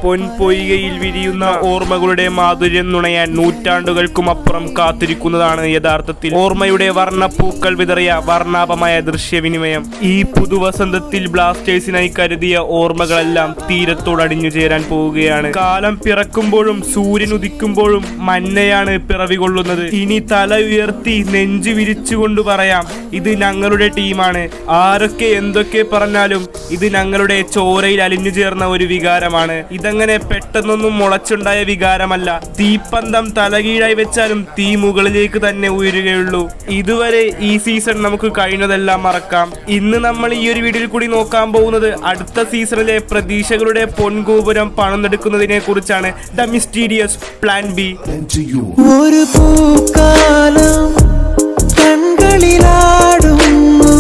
പൊൻപൊയ്കയിൽ വിരിയുന്ന ഓർമ്മകളുടെ മാധുര്യം നുണയാൻ നൂറ്റാണ്ടുകൾക്കും അപ്പുറം കാത്തിരിക്കുന്നതാണ് യഥാർത്ഥത്തിൽ ഓർമ്മയുടെ വർണ്ണപ്പൂക്കൾ വിതറിയ വർണ്ണാഭമായ ദൃശ്യവിനിമയം ഈ പുതുവസന്തത്തിൽ ബ്ലാസ്റ്റേഴ്സിനായി കരുതിയ ഓർമ്മകളെല്ലാം തീരത്തോടടിഞ്ഞു ചേരാൻ പോവുകയാണ് കാലം പിറക്കുമ്പോഴും സൂര്യൻ ഉദിക്കുമ്പോഴും മഞ്ഞയാണ് പിറവി കൊള്ളുന്നത് ഇനി തല ഉയർത്തി നെഞ്ചു വിരിച്ചുകൊണ്ട് പറയാം ഇത് ഞങ്ങളുടെ ടീമാണ് ആരൊക്കെ എന്തൊക്കെ പറഞ്ഞാലും ഇത് ഞങ്ങളുടെ ചോരയിൽ അലിഞ്ഞു ചേർന്ന ഒരു വികാരമാണ് ഇതങ്ങനെ പെട്ടെന്നൊന്നും മുളച്ചുണ്ടായ വികാരമല്ല തീപ്പന്തം തലകീഴായി വെച്ചാലും തീ മുകളിലേക്ക് തന്നെ ഉയരുകയുള്ളൂ ഇതുവരെ ഈ സീസൺ നമുക്ക് കഴിഞ്ഞതെല്ലാം മറക്കാം ഇന്ന് നമ്മൾ ഈ ഒരു വീഡിയോയിൽ കൂടി നോക്കാൻ പോകുന്നത് അടുത്ത സീസണിലെ പ്രതീക്ഷകളുടെ പൊൻഗോപുരം പണിതെടുക്കുന്നതിനെ കുറിച്ചാണ് the mysterious plan B into you. ഒരു പൂക്കാലം കൺകളിലാടുന്നു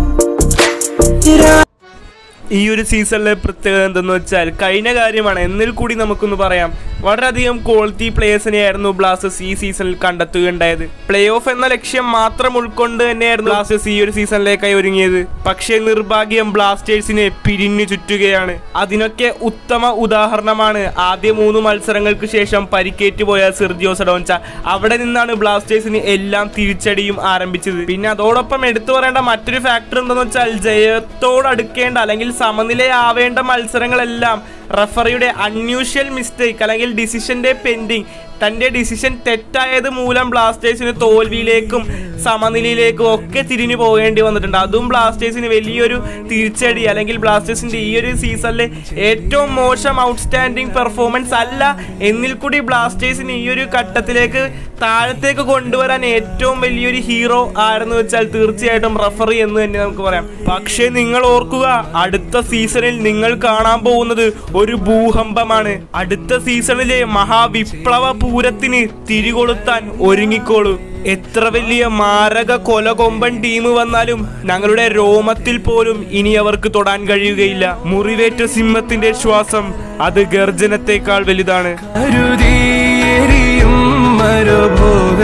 രാ- ഈ ഒരു സീസണിലെ പ്രത്യേകത എന്തെന്ന് വെച്ചാൽ കഴിഞ്ഞ കാര്യമാണ് എന്നിൽ കൂടി നമുക്കൊന്ന് പറയാം വളരെയധികം ക്വാളിറ്റി പ്ലേയേഴ്സിനെയായിരുന്നു ബ്ലാസ്റ്റേഴ്സ് ഈ സീസണിൽ കണ്ടെത്തുകയുണ്ടായത് പ്ലേ ഓഫ് എന്ന ലക്ഷ്യം മാത്രം ഉൾക്കൊണ്ട് തന്നെയായിരുന്നു ബ്ലാസ്റ്റേഴ്സ് ഈ ഒരു സീസണിലേക്കായി ഒരുങ്ങിയത് പക്ഷേ നിർഭാഗ്യം ബ്ലാസ്റ്റേഴ്സിനെ പിരിഞ്ഞു ചുറ്റുകയാണ് അതിനൊക്കെ ഉത്തമ ഉദാഹരണമാണ് ആദ്യ മൂന്ന് മത്സരങ്ങൾക്ക് ശേഷം പരിക്കേറ്റ് പോയ സിർജിയോ സഡോൻച്ച അവിടെ നിന്നാണ് ബ്ലാസ്റ്റേഴ്സിന് എല്ലാം തിരിച്ചടിയും ആരംഭിച്ചത് പിന്നെ അതോടൊപ്പം എടുത്തു പറയേണ്ട മറ്റൊരു ഫാക്ടർ എന്തെന്ന് വെച്ചാൽ ജയത്തോടടുക്കേണ്ട അല്ലെങ്കിൽ സമനിലയാവേണ്ട മത്സരങ്ങളെല്ലാം റഫറിയുടെ അൺയൂഷ്വൽ മിസ്റ്റേക്ക് അല്ലെങ്കിൽ ഡിസിഷന്റെ പെൻഡിങ് തന്റെ ഡിസിഷൻ തെറ്റായത് മൂലം ബ്ലാസ്റ്റേഴ്സിന് തോൽവിയിലേക്കും സമനിലയിലേക്കും ഒക്കെ തിരിഞ്ഞു പോകേണ്ടി വന്നിട്ടുണ്ട് അതും ബ്ലാസ്റ്റേഴ്സിന് വലിയൊരു തിരിച്ചടി അല്ലെങ്കിൽ ബ്ലാസ്റ്റേഴ്സിന്റെ ഈ ഒരു സീസണിലെ ഏറ്റവും മോശം ഔട്ട്സ്റ്റാൻഡിങ് പെർഫോമൻസ് അല്ല എന്നിൽ കൂടി ബ്ലാസ്റ്റേഴ്സിന് ഈ ഒരു ഘട്ടത്തിലേക്ക് താഴത്തേക്ക് കൊണ്ടുവരാൻ ഏറ്റവും വലിയൊരു ഹീറോ ആരെന്ന് വെച്ചാൽ തീർച്ചയായിട്ടും റഫറി എന്ന് തന്നെ നമുക്ക് പറയാം പക്ഷേ നിങ്ങൾ ഓർക്കുക അടുത്ത സീസണിൽ നിങ്ങൾ കാണാൻ പോകുന്നത് ഒരു ഭൂകമ്പമാണ് അടുത്ത സീസണിലെ മഹാവിപ്ലവ പൂരത്തിന് തിരികൊളുത്താൻ ഒരുങ്ങിക്കോളൂ എത്ര വലിയ മാരക കൊലകൊമ്പൻ ടീം വന്നാലും ഞങ്ങളുടെ രോമത്തിൽ പോലും ഇനി അവർക്ക് തൊടാൻ കഴിയുകയില്ല മുറിവേറ്റ സിംഹത്തിന്റെ ശ്വാസം അത് ഗർജനത്തെക്കാൾ വലുതാണ് അരുതിയെരിയും മരുഭോഗ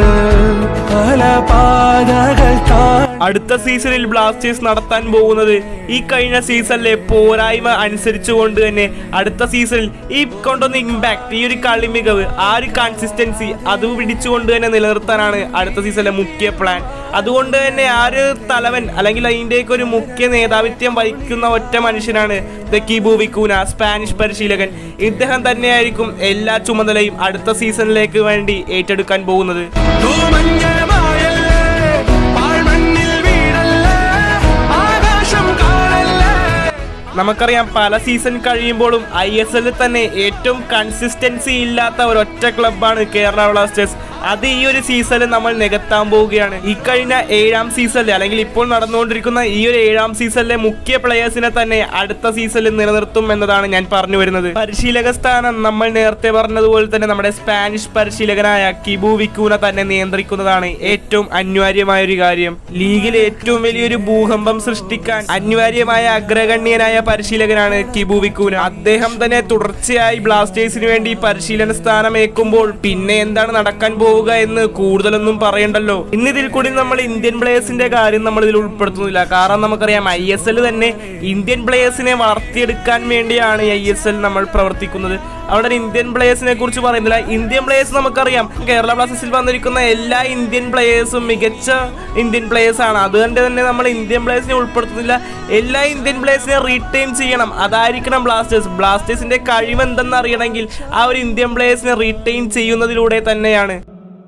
പല പാതകൾ താ അടുത്ത സീസണിൽ ബ്ലാസ്റ്റേഴ്സ് നടത്താൻ പോകുന്നത് ഈ കഴിഞ്ഞ സീസണിലെ പോരായ്മ അനുസരിച്ചുകൊണ്ട് തന്നെ അടുത്ത സീസണിൽ ഈ കൊണ്ടുവന്ന ഇമ്പാക്ട് ഈ ഒരു കളി മികവ് ആ ഒരു കൺസിസ്റ്റൻസി അത് പിടിച്ചുകൊണ്ട് തന്നെ നിലനിർത്താനാണ് അടുത്ത സീസണിലെ മുഖ്യ പ്ലാൻ അതുകൊണ്ട് തന്നെ ആ ഒരു തലവൻ അല്ലെങ്കിൽ അതിൻ്റെയൊക്കെ ഒരു മുഖ്യ നേതാവിത്വം വഹിക്കുന്ന ഒറ്റ മനുഷ്യനാണ് ദക്കീബു വിക്കൂന സ്പാനിഷ് പരിശീലകൻ ഇദ്ദേഹം തന്നെയായിരിക്കും എല്ലാ ചുമതലയും അടുത്ത സീസണിലേക്ക് വേണ്ടി ഏറ്റെടുക്കാൻ പോകുന്നത് തൂമഞ്ഞമായല്ലേ, പാഴ്മണ്ണിൽ വീഴല്ലേ, ആകാശം കാണല്ലേ നമുക്കറിയാം പല സീസൺ കഴിയുമ്പോഴും ഐ എസ് എല്ലിൽ തന്നെ ഏറ്റവും കൺസിസ്റ്റൻസി ഇല്ലാത്ത ഒരൊറ്റ ക്ലബ്ബാണ് കേരള ബ്ലാസ്റ്റേഴ്സ് അത് ഈ ഒരു സീസണിൽ നമ്മൾ നികത്താൻ പോവുകയാണ് ഈ കഴിഞ്ഞ ഏഴാം സീസണിൽ അല്ലെങ്കിൽ ഇപ്പോൾ നടന്നുകൊണ്ടിരിക്കുന്ന ഈ ഒരു ഏഴാം സീസണിലെ മുഖ്യ പ്ലെയേഴ്സിനെ തന്നെ അടുത്ത സീസണിൽ നിലനിർത്തും എന്നതാണ് ഞാൻ പറഞ്ഞു വരുന്നത് പരിശീലക സ്ഥാനം നമ്മൾ നേരത്തെ പറഞ്ഞതുപോലെ തന്നെ നമ്മുടെ സ്പാനിഷ് പരിശീലകനായ കിബു വിക്കൂന തന്നെ നിയന്ത്രിക്കുന്നതാണ് ഏറ്റവും അനിവാര്യമായ ഒരു കാര്യം ലീഗിലെ ഏറ്റവും വലിയൊരു ഭൂകമ്പം സൃഷ്ടിക്കാൻ അനിവാര്യമായ അഗ്രഗണ്യനായ പരിശീലകനാണ് കിബു വിക്കൂന അദ്ദേഹം തന്നെ തുടർച്ചയായി ബ്ലാസ്റ്റേഴ്സിന് വേണ്ടി പരിശീലന സ്ഥാനം ഏൽക്കുമ്പോൾ പിന്നെ എന്താണ് നടക്കാൻ പോവുക എന്ന് കൂടുതലൊന്നും പറയണ്ടല്ലോ ഇന്നിതിൽ കൂടി നമ്മൾ ഇന്ത്യൻ പ്ലേയേഴ്സിന്റെ കാര്യം നമ്മൾ ഇതിൽ ഉൾപ്പെടുത്തുന്നില്ല കാരണം നമുക്കറിയാം ഐ എസ് എൽ തന്നെ ഇന്ത്യൻ പ്ലേയേഴ്സിനെ വളർത്തിയെടുക്കാൻ വേണ്ടിയാണ് ഐ എസ് എൽ നമ്മൾ പ്രവർത്തിക്കുന്നത് അവിടെ ഇന്ത്യൻ പ്ലേയേഴ്സിനെ കുറിച്ച് പറയുന്നില്ല ഇന്ത്യൻ പ്ലേയേഴ്സ് നമുക്കറിയാം കേരള ബ്ലാസ്റ്റേഴ്സിൽ വന്നിരിക്കുന്ന എല്ലാ ഇന്ത്യൻ പ്ലേയേഴ്സും മികച്ച ഇന്ത്യൻ പ്ലേയേഴ്സ് ആണ് അതുകൊണ്ട് തന്നെ നമ്മൾ ഇന്ത്യൻ പ്ലേയേഴ്സിനെ ഉൾപ്പെടുത്തുന്നില്ല എല്ലാ ഇന്ത്യൻ പ്ലേയേഴ്സിനെ റീറ്റെയിൻ ചെയ്യണം അതായിരിക്കണം ബ്ലാസ്റ്റേഴ്സ് ബ്ലാസ്റ്റേഴ്സിന്റെ കഴിവ് എന്തെന്ന് അറിയണമെങ്കിൽ ആ ഒരു ഇന്ത്യൻ പ്ലേയേഴ്സിനെ റീറ്റെയിൻ ചെയ്യുന്നതിലൂടെ തന്നെയാണ്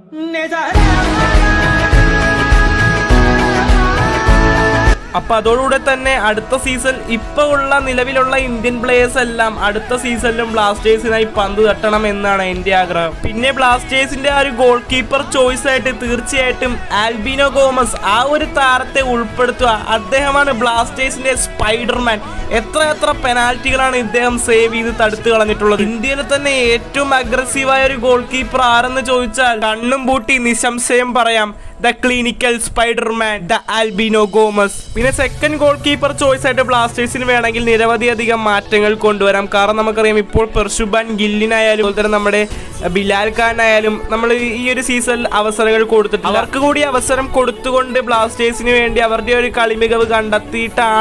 അപ്പൊ അതോടുകൂടെ തന്നെ അടുത്ത സീസൺ ഇപ്പൊ ഉള്ള നിലവിലുള്ള ഇന്ത്യൻ പ്ലേയേഴ്സ് എല്ലാം അടുത്ത സീസണിലും ബ്ലാസ്റ്റേഴ്സിനായി പന്ത് തട്ടണം എന്നാണ് എന്റെ ആഗ്രഹം പിന്നെ ബ്ലാസ്റ്റേഴ്സിന്റെ ആ ഒരു ഗോൾ കീപ്പർ ചോയ്സ് ആയിട്ട് തീർച്ചയായിട്ടും ആൽബിനോ ഗോമസ് ആ ഒരു താരത്തെ ഉൾപ്പെടുത്തുക അദ്ദേഹമാണ് ബ്ലാസ്റ്റേഴ്സിന്റെ സ്പൈഡർമാൻ എത്ര എത്ര പെനാൽറ്റികളാണ് ഇദ്ദേഹം സേവ് ചെയ്ത് തടുത്തു കളഞ്ഞിട്ടുള്ളത് ഇന്ത്യയിലെ തന്നെ ഏറ്റവും അഗ്രസീവായ ഒരു ഗോൾ കീപ്പർ ആരെന്ന് ചോദിച്ചാൽ കണ്ണും പൂട്ടി നിശംശയം പറയാം the clinical Spiderman the Albino Gomes പിന്നെ സെക്കൻഡ് ഗോൾ കീപ്പർ ചോയ്സ് ആയിട്ട് ബ്ലാസ്റ്റേഴ്സിന് വേണമെങ്കിൽ നിരവധി അധികം മാറ്റങ്ങൾ കൊണ്ടുവരാം കാരണം നമുക്കറിയാം ഇപ്പോൾ പെർഷുബാൻ ഗില്ലിനായാലും അതുപോലെ തന്നെ നമ്മുടെ ബിലാൽ ഖാനായാലും നമ്മൾ ഈ ഒരു സീസണിൽ അവസരങ്ങൾ കൊടുത്തിട്ടുണ്ട് അവർക്ക് കൂടി അവസരം കൊടുത്തുകൊണ്ട് ബ്ലാസ്റ്റേഴ്സിന് വേണ്ടി അവരുടെ ഒരു കളി മികവ് കണ്ടെത്തിയിട്ടാണ്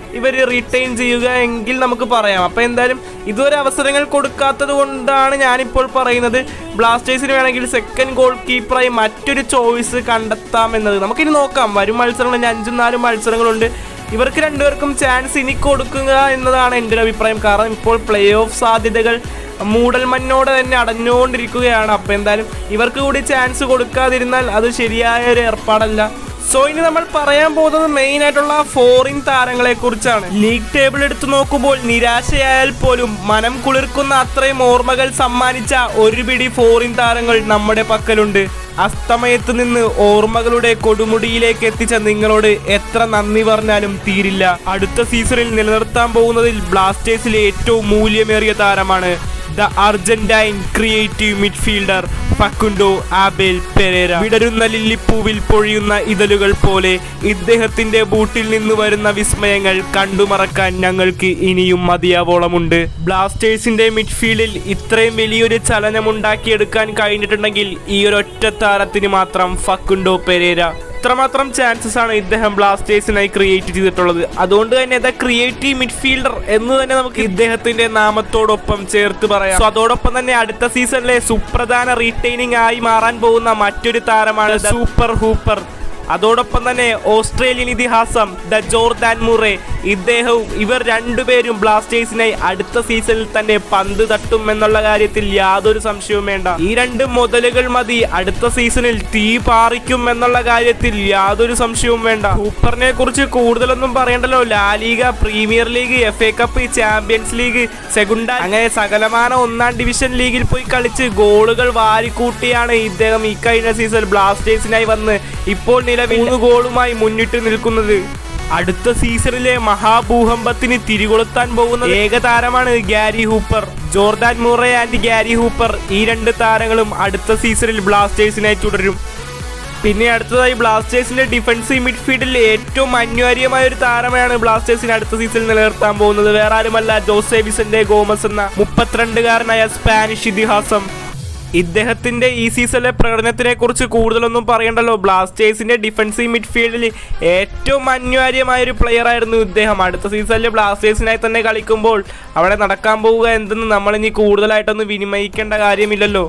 ഇവർ റിട്ടൈൻ ചെയ്യുക എങ്കിൽ നമുക്ക് പറയാം അപ്പോൾ എന്തായാലും ഇതുവരെ അവസരങ്ങൾ കൊടുക്കാത്തത് കൊണ്ടാണ് ഞാനിപ്പോൾ പറയുന്നത് ബ്ലാസ്റ്റേഴ്സിന് വേണമെങ്കിൽ സെക്കൻഡ് ഗോൾ കീപ്പറായി മറ്റൊരു ചോയ്സ് കണ്ടെത്താം എന്നത് നമുക്കിനി നോക്കാം വരും മത്സരങ്ങൾ ഇനി അഞ്ചും നാലും മത്സരങ്ങളുണ്ട് ഇവർക്ക് രണ്ടുപേർക്കും ചാൻസ് ഇനി കൊടുക്കുക എന്നതാണ് എൻ്റെ ഒരു അഭിപ്രായം കാരണം ഇപ്പോൾ പ്ലേ ഓഫ് സാധ്യതകൾ മൂടൽമഞ്ഞോടെ തന്നെ അടഞ്ഞുകൊണ്ടിരിക്കുകയാണ് അപ്പോൾ എന്തായാലും ഇവർക്ക് കൂടി ചാൻസ് കൊടുക്കാതിരുന്നാൽ അത് ശരിയായ ഒരു ഏർപ്പാടല്ല സോ ഇനി നമ്മൾ പറയാൻ പോകുന്നത് മെയിൻ ആയിട്ടുള്ള ഫോറിൻ താരങ്ങളെ കുറിച്ചാണ് ലീഗ് ടേബിൾ എടുത്തു നോക്കുമ്പോൾ നിരാശയായാൽ പോലും മനം കുളിർക്കുന്ന അത്രയും ഓർമ്മകൾ സമ്മാനിച്ച ഒരു പിടി ഫോറിൻ താരങ്ങൾ നമ്മുടെ പക്കലുണ്ട് അസ്തമയത്ത് നിന്ന് ഓർമ്മകളുടെ കൊടുമുടിയിലേക്ക് എത്തിച്ച നിങ്ങളോട് എത്ര നന്ദി പറഞ്ഞാലും തീരില്ല അടുത്ത സീസണിൽ നിലനിർത്താൻ പോകുന്നതിൽ ബ്ലാസ്റ്റേഴ്സിലെ ഏറ്റവും മൂല്യമേറിയ താരമാണ് the Argentine creative midfielder Facundo Abel Pereyra വിടരുന്ന ലില്ലിപ്പൂവിൽ പൊഴിയുന്ന ഇതളുകൾ പോലെ ഇദ്ദേഹത്തിന്റെ ബൂട്ടിൽ നിന്ന് വരുന്ന വിസ്മയങ്ങൾ കണ്ടുമറക്കാൻ ഞങ്ങൾക്ക് ഇനിയും മതിയാവോളമുണ്ട് ബ്ലാസ്റ്റേഴ്സിന്റെ മിഡ്ഫീൽഡിൽ ഇത്രയും വലിയൊരു ചലനമുണ്ടാക്കിയെടുക്കാൻ കഴിഞ്ഞിട്ടുണ്ടെങ്കിൽ ഈ ഒരു ഒറ്റ താരത്തിന് മാത്രം ഫക്കുണ്ടോ പെരേര ഇത്രമാത്രം ചാൻസസ് ആണ് ഇദ്ദേഹം ബ്ലാസ്റ്റേഴ്സിനായി ക്രിയേറ്റ് ചെയ്തിട്ടുള്ളത് അതുകൊണ്ട് തന്നെ ദ ക്രിയേറ്റീവ് മിഡ്ഫീൽഡർ എന്ന് തന്നെ നമുക്ക് ഇദ്ദേഹത്തിന്റെ നാമത്തോടൊപ്പം ചേർത്ത് പറയാം സോ അതോടൊപ്പം തന്നെ അടുത്ത സീസണിലെ സുപ്രധാന റീറ്റെയിനിങ് ആയി മാറാൻ പോകുന്ന മറ്റൊരു താരമാണ് സൂപ്പർ ഹൂപ്പർ അതോടൊപ്പം തന്നെ ഓസ്ട്രേലിയൻ ഇതിഹാസം ദ ജോർദാൻ മുറേ ഇദ്ദേഹവും ഇവർ രണ്ടുപേരും ബ്ലാസ്റ്റേഴ്സിനായി അടുത്ത സീസണിൽ തന്നെ പന്ത് തട്ടും എന്നുള്ള കാര്യത്തിൽ യാതൊരു സംശയവും വേണ്ട ഈ രണ്ട് മുതലുകൾ മതി അടുത്ത സീസണിൽ തീ പാറിക്കും എന്നുള്ള കാര്യത്തിൽ യാതൊരു സംശയവും വേണ്ട സൂപ്പറിനെ കുറിച്ച് കൂടുതലൊന്നും പറയണ്ടല്ലോ La Liga Premier League F A Cup Champions League Segunda അങ്ങനെ സകലമാന ഒന്നാം ഡിവിഷൻ ലീഗിൽ പോയി കളിച്ച് ഗോളുകൾ വാരിക്കൂട്ടിയാണ് ഇദ്ദേഹം ഈ കഴിഞ്ഞ സീസൺ ബ്ലാസ്റ്റേഴ്സിനായി വന്ന് ഇപ്പോൾ നിലവിൽ മൂന്ന് ഗോളുമായി മുന്നിട്ട് നിൽക്കുന്നത് അടുത്ത സീസണിലെ മഹാഭൂകമ്പത്തിന് തിരികൊളുത്താൻ പോകുന്ന ഏക താരമാണ് Gary Hooper Jordan Murray and Gary Hooper ഈ രണ്ട് താരങ്ങളും അടുത്ത സീസണിൽ ബ്ലാസ്റ്റേഴ്സിനായി തുടരും പിന്നെ അടുത്തതായി ബ്ലാസ്റ്റേഴ്സിന്റെ ഡിഫൻസീവ് മിഡ്ഫീൽഡിൽ ഏറ്റവും അനിവാര്യമായ ഒരു താരമാണ് ബ്ലാസ്റ്റേഴ്സിന് അടുത്ത സീസണിൽ നിലനിർത്താൻ പോകുന്നത് വേറെ ആരുമല്ല ജോസെ വിസന്റെ ഗോമസ് എന്ന മുപ്പത്തിരണ്ടുകാരനായ സ്പാനിഷ് ഇതിഹാസം ഇദ്ദേഹത്തിന്റെ ഈ സീസണിലെ പ്രകടനത്തിനെ കുറിച്ച് കൂടുതലൊന്നും പറയണ്ടല്ലോ ബ്ലാസ്റ്റേഴ്സിന്റെ ഡിഫൻസീവ് മിഡ്ഫീൽഡിൽ ഏറ്റവും അനിവാര്യമായ ഒരു പ്ലെയർ ആയിരുന്നു ഇദ്ദേഹം അടുത്ത സീസണിൽ ബ്ലാസ്റ്റേഴ്സിനായി തന്നെ കളിക്കുമ്പോൾ അവിടെ നടക്കാൻ പോവുക എന്തെന്ന് നമ്മൾ ഇനി കൂടുതലായിട്ടൊന്നും വിനിമയിക്കേണ്ട കാര്യമില്ലല്ലോ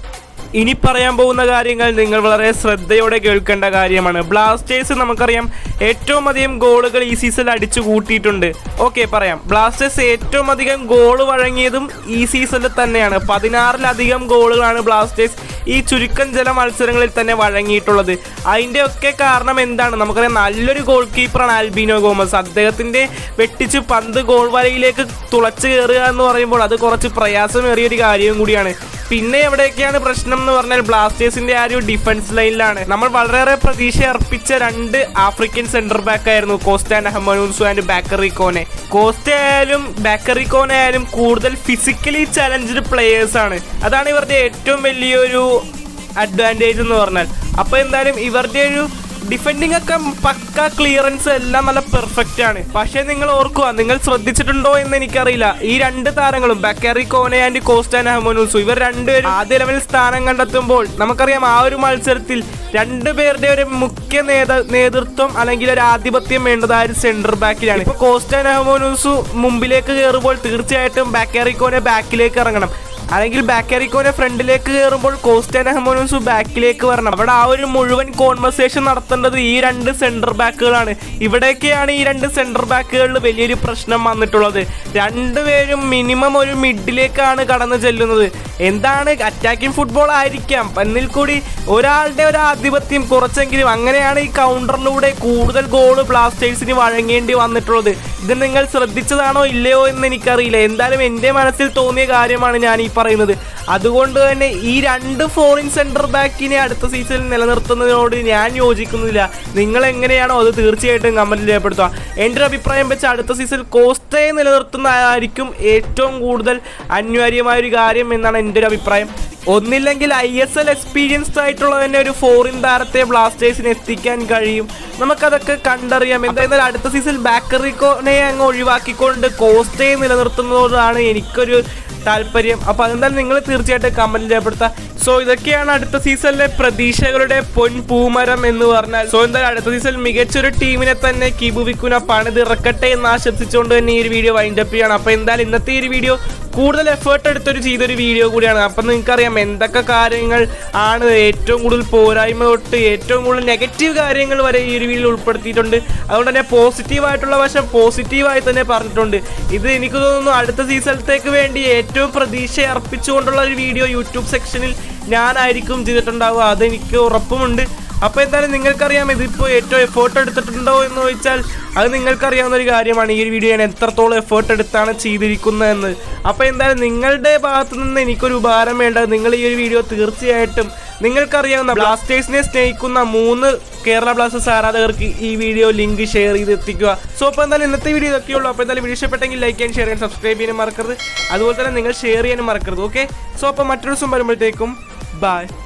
ഇനി പറയാൻ പോകുന്ന കാര്യങ്ങൾ നിങ്ങൾ വളരെ ശ്രദ്ധയോടെ കേൾക്കേണ്ട കാര്യമാണ് ബ്ലാസ്റ്റേഴ്സ് നമുക്കറിയാം ഏറ്റവും അധികം ഗോളുകൾ ഈ സീസണിൽ അടിച്ചു കൂട്ടിയിട്ടുണ്ട് ഓക്കെ പറയാം ബ്ലാസ്റ്റേഴ്സ് ഏറ്റവും അധികം ഗോൾ വഴങ്ങിയതും ഈ സീസണിൽ തന്നെയാണ് പതിനാറിലധികം ഗോളുകളാണ് ബ്ലാസ്റ്റേഴ്സ് ഈ ചുരുക്കം ചില മത്സരങ്ങളിൽ തന്നെ വഴങ്ങിയിട്ടുള്ളത് അതിൻ്റെ ഒക്കെ കാരണം എന്താണ് നമുക്കറിയാം നല്ലൊരു ഗോൾ കീപ്പറാണ് ആൽബിനോ ഗോമസ് അദ്ദേഹത്തിൻ്റെ വെട്ടിച്ച് പന്ത് ഗോൾ വലയിലേക്ക് തുളച്ച് കയറുക എന്ന് പറയുമ്പോൾ അത് കുറച്ച് പ്രയാസമേറിയ ഒരു കാര്യവും കൂടിയാണ് പിന്നെ എവിടെയൊക്കെയാണ് പ്രശ്നം എന്ന് പറഞ്ഞാൽ ബ്ലാസ്റ്റേഴ്സിന്റെ ആ ഒരു ഡിഫൻസ് ലൈനിലാണ് നമ്മൾ വളരെയേറെ പ്രതീക്ഷ അർപ്പിച്ച രണ്ട് ആഫ്രിക്കൻ സെന്റർ ബാക്ക് ആയിരുന്നു കോസ്റ്റാൻ അഹമ്മദ് ആൻഡ് ബാക്കറി കോനെ കോസ്റ്റ ആയാലും ബാക്കറി കോനെ ആയാലും കൂടുതൽ ഫിസിക്കലി ചലഞ്ച്ഡ് പ്ലേയേഴ്സ് ആണ് അതാണ് ഇവരുടെ ഏറ്റവും വലിയൊരു അഡ്വാൻറ്റേജ് എന്ന് പറഞ്ഞാൽ അപ്പോൾ എന്തായാലും ഇവരുടെ ഒരു ഡിഫെൻഡിങ് ഒക്കെ പക്ക ക്ലിയറൻസ് എല്ലാം നല്ല പെർഫെക്റ്റ് ആണ് പക്ഷേ നിങ്ങൾ ഓർക്കുക നിങ്ങൾ ശ്രദ്ധിച്ചിട്ടുണ്ടോ എന്ന് എനിക്കറിയില്ല ഈ രണ്ട് താരങ്ങളും Bakary Kone and Costa Nhamoinesu ഇവർ രണ്ടുപേരും ആദ്യ ലെവലിൽ സ്ഥാനം കണ്ടെത്തുമ്പോൾ നമുക്കറിയാം ആ ഒരു മത്സരത്തിൽ രണ്ടുപേരുടെ ഒരു മുഖ്യ നേത നേതൃത്വം അല്ലെങ്കിൽ ഒരു ആധിപത്യം വേണ്ടത് ആ ഒരു സെന്റർ ബാക്കിലാണ് ഇപ്പൊ കോസ്റ്റാൻ അഹമ്മനൂസു മുമ്പിലേക്ക് കയറുമ്പോൾ തീർച്ചയായിട്ടും ബാക്കറിക്കോനെ ബാക്കിലേക്ക് ഇറങ്ങണം അല്ലെങ്കിൽ ബാക്കറിക്കോനെ ഫ്രണ്ടിലേക്ക് കയറുമ്പോൾ കോസ്റ്റൻ അഹമ്മോനൂസു ബാക്കിലേക്ക് വരണം അവിടെ ആ ഒരു മുഴുവൻ കോൺവെർസേഷൻ നടത്തേണ്ടത് ഈ രണ്ട് സെന്റർ ബാക്കുകളാണ് ഇവിടെയൊക്കെയാണ് ഈ രണ്ട് സെന്റർ ബാക്കുകളിൽ വലിയൊരു പ്രശ്നം വന്നിട്ടുള്ളത് രണ്ടുപേരും മിനിമം ഒരു മിഡിലേക്കാണ് കടന്നു ചെല്ലുന്നത് എന്താണ് അറ്റാക്കിംഗ് ഫുട്ബോൾ ആയിരിക്കാം എന്നിൽ കൂടി ഒരാളുടെ ഒരു ആധിപത്യം കുറച്ചെങ്കിലും അങ്ങനെയാണ് ഈ കൗണ്ടറിലൂടെ കൂടുതൽ ഗോൾ ബ്ലാസ്റ്റേഴ്സിന് വഴങ്ങേണ്ടി വന്നിട്ടുള്ളത് ഇത് നിങ്ങൾ ശ്രദ്ധിച്ചതാണോ ഇല്ലയോ എന്ന് എനിക്കറിയില്ല എന്തായാലും എൻ്റെ മനസ്സിൽ തോന്നിയ കാര്യമാണ് ഞാൻ ഈ പറയുന്നത് അതുകൊണ്ട് തന്നെ ഈ രണ്ട് ഫോറിൻ സെന്റർ ബാക്കിനെ അടുത്ത സീസണിൽ നിലനിർത്തുന്നതിനോട് ഞാൻ യോജിക്കുന്നില്ല നിങ്ങൾ എങ്ങനെയാണോ അത് തീർച്ചയായിട്ടും കമന്റിൽ രേഖപ്പെടുത്തുക എൻ്റെ ഒരു അഭിപ്രായം വെച്ച് അടുത്ത സീസണിൽ കോസ്റ്റയെ നിലനിർത്തുന്നതായിരിക്കും ഏറ്റവും കൂടുതൽ അനിവാര്യമായ ഒരു കാര്യം എന്നാണ് എൻ്റെ ഒരു അഭിപ്രായം ഒന്നില്ലെങ്കിൽ ഐ എസ് എൽ എക്സ്പീരിയൻസ്ഡ് ആയിട്ടുള്ള തന്നെ ഒരു ഫോറിൻ താരത്തെ ബ്ലാസ്റ്റേഴ്സിന് എത്തിക്കാൻ കഴിയും നമുക്കതൊക്കെ കണ്ടറിയാം എന്തായാലും അടുത്ത സീസൺ ബാക്കറിക്കോനെ അങ്ങ് ഒഴിവാക്കിക്കൊണ്ട് കോസ്റ്റയെ നിലനിർത്തുന്നതോടാണ് എനിക്കൊരു താല്പര്യം അപ്പോൾ അതെന്തായാലും നിങ്ങൾ തീർച്ചയായിട്ടും കമൻറ്റ് രേഖപ്പെടുത്തുക സോ ഇതൊക്കെയാണ് അടുത്ത സീസണിലെ പ്രതീക്ഷകളുടെ പൊൻ പൂമരം എന്ന് പറഞ്ഞാൽ സോ എന്തായാലും അടുത്ത സീസൺ മികച്ചൊരു ടീമിനെ തന്നെ കിബു വിക്കുന പണിതിറക്കട്ടെ എന്ന് ആശംസിച്ചുകൊണ്ട് തന്നെ ഈ ഒരു വീഡിയോ വൈൻഡപ്പ് ചെയ്യണം അപ്പൊ എന്തായാലും ഇന്നത്തെ ഈ ഒരു വീഡിയോ കൂടുതൽ എഫേർട്ട് എടുത്തൊരു ചെയ്തൊരു വീഡിയോ കൂടിയാണ് അപ്പം നിങ്ങൾക്കറിയാം എന്തൊക്കെ കാര്യങ്ങൾ ആണ് ഏറ്റവും കൂടുതൽ പോരായ്മ തൊട്ട് ഏറ്റവും കൂടുതൽ നെഗറ്റീവ് കാര്യങ്ങൾ വരെ ഈ ഒരു വീഡിയോയിൽ ഉൾപ്പെടുത്തിയിട്ടുണ്ട് അതുകൊണ്ട് തന്നെ പോസിറ്റീവായിട്ടുള്ള വശം പോസിറ്റീവായി തന്നെ പറഞ്ഞിട്ടുണ്ട് ഇത് എനിക്ക് തോന്നുന്നു അടുത്ത സീസണത്തേക്ക് വേണ്ടി ഏറ്റവും പ്രതീക്ഷ അർപ്പിച്ചുകൊണ്ടുള്ള ഒരു വീഡിയോ യൂട്യൂബ് സെക്ഷനിൽ ഞാനായിരിക്കും ചെയ്തിട്ടുണ്ടാവുക അതെനിക്ക് ഉറപ്പുമുണ്ട് അപ്പോൾ എന്തായാലും നിങ്ങൾക്കറിയാം ഇതിപ്പോൾ ഏറ്റവും എഫേർട്ട് എടുത്തിട്ടുണ്ടോ എന്ന് ചോദിച്ചാൽ അത് നിങ്ങൾക്കറിയാവുന്ന ഒരു കാര്യമാണ് ഈ ഒരു വീഡിയോ ഞാൻ എത്രത്തോളം എഫേർട്ട് എടുത്താണ് ചെയ്തിരിക്കുന്നതെന്ന് അപ്പോൾ എന്തായാലും നിങ്ങളുടെ ഭാഗത്ത് നിന്ന് എനിക്കൊരു ഉപകാരം വേണ്ടത് നിങ്ങൾ ഈ ഒരു വീഡിയോ തീർച്ചയായിട്ടും നിങ്ങൾക്കറിയാവുന്ന ബ്ലാസ്റ്റേഴ്സിനെ സ്നേഹിക്കുന്ന മൂന്ന് കേരള ബ്ലാസ്റ്റേഴ്സ് ആരാധകർക്ക് ഈ വീഡിയോ ലിങ്ക് ഷെയർ ചെയ്ത് എത്തിക്കുക സോ അപ്പോൾ എന്തായാലും ഇന്നത്തെ വീഡിയോ ഇതൊക്കെയുള്ളൂ അപ്പോൾ എന്തായാലും വീഡിയോ ഇഷ്ടപ്പെട്ടെങ്കിൽ ലൈക്ക് ചെയ്യാൻ ഷെയർ ചെയ്യാൻ സബ്സ്ക്രൈബ് ചെയ്യാനും മറക്കരുത് അതുപോലെ തന്നെ നിങ്ങൾ ഷെയർ ചെയ്യാനും മറക്കരുത് ഓക്കെ സോ അപ്പോൾ മറ്റൊരു ദിവസം വരുമ്പോഴത്തേക്കും ബൈ